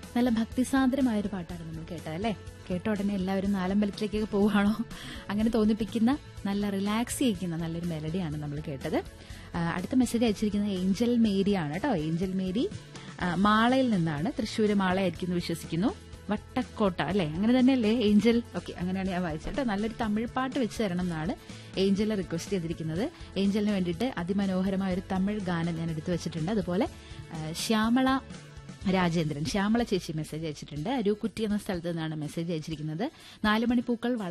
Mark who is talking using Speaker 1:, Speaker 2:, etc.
Speaker 1: നല്ല ഭക്തിസാന്ദ്രമായ ഒരു പാട്ടാണ് നമ്മൾ കേട്ടത് അല്ലേ കേട്ട ഉടനെ എല്ലാവരും നാലമ്പലത്തിലേക്കൊക്കെ പോവുകയാണോ അങ്ങനെ തോന്നിപ്പിക്കുന്ന നല്ല റിലാക്സ് ചെയ്യിക്കുന്ന നല്ലൊരു മെലഡിയാണ് നമ്മൾ കേട്ടത് ആ, അടുത്ത മെസ്സേജ് അയച്ചിരിക്കുന്നത് ഏഞ്ചൽ മേരി ആണ് കേട്ടോ ഏഞ്ചൽ മേരി ആ, മാളയിൽ നിന്നാണ് തൃശ്ശൂർ മാളയായിരിക്കും എന്ന് വിശ്വസിക്കുന്നു വട്ടക്കോട്ട അല്ലേ അങ്ങനെ തന്നെയല്ലേ ഏഞ്ചൽ ഓക്കെ അങ്ങനെയാണ് ഞാൻ വായിച്ചത് കേട്ടോ നല്ലൊരു തമിഴ് പാട്ട് വെച്ച് തരണം എന്നാണ് ഏഞ്ചലിനെ റിക്വസ്റ്റ് ചെയ്തിരിക്കുന്നത് ഏഞ്ചലിന് വേണ്ടിയിട്ട് അതിമനോഹരമായ ഒരു തമിഴ് ഗാനം ഞാൻ എടുത്തു വെച്ചിട്ടുണ്ട് അതുപോലെ ആ, ശ്യാമള രാജേന്ദ്രൻ ശ്യാമള ചേച്ചി മെസ്സേജ് അയച്ചിട്ടുണ്ട് അരൂക്കുറ്റി എന്ന സ്ഥലത്ത് നിന്നാണ് മെസ്സേജ് അയച്ചിരിക്കുന്നത് നാല് മണിപ്പൂക്കൾ